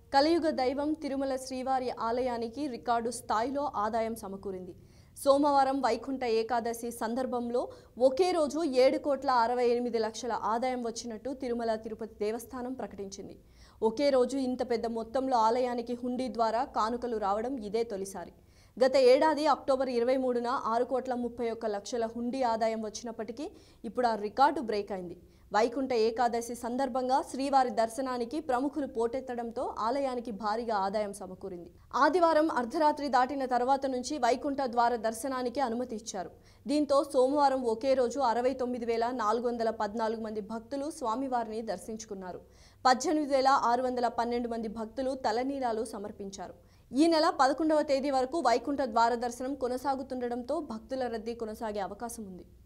కలియుగ దైవం తిరుమల శ్రీవారి ఆలయానికి రికార్డు స్థాయిలో ఆదాయం సమకూరింది సోమవారం వైకుంఠ ఏకాదశి సందర్భంలో ఒకే రోజు ఏడు కోట్ల అరవై ఎనిమిది లక్షల ఆదాయం వచ్చినట్టు తిరుమల తిరుపతి దేవస్థానం ప్రకటించింది ఒకే రోజు ఇంత పెద్ద మొత్తంలో ఆలయానికి హుండీ ద్వారా కానుకలు రావడం ఇదే తొలిసారి గత ఏడాది అక్టోబర్ ఇరవై మూడున ఆరు కోట్ల ముప్పై ఒక్క లక్షల హుండీ ఆదాయం వచ్చినప్పటికీ ఇప్పుడు ఆ రికార్డు బ్రేక్ అయింది వైకుంఠ ఏకాదశి సందర్భంగా శ్రీవారి దర్శనానికి ప్రముఖులు పోటెత్తడంతో ఆలయానికి భారీగా ఆదాయం సమకూరింది ఆదివారం అర్ధరాత్రి దాటిన తర్వాత నుంచి వైకుంఠ ద్వార దర్శనానికి అనుమతి ఇచ్చారు దీంతో సోమవారం ఒకే రోజు అరవై తొమ్మిది వేల నాలుగు వందల పద్నాలుగు మంది భక్తులు స్వామివారిని దర్శించుకున్నారు పద్దెనిమిది వేల ఆరు వందల పన్నెండు మంది భక్తులు తలనీలాలు సమర్పించారు ఈ నెల పదకొండవ తేదీ వరకు వైకుంఠ ద్వార దర్శనం కొనసాగుతుండటంతో భక్తుల రద్దీ కొనసాగే అవకాశం ఉంది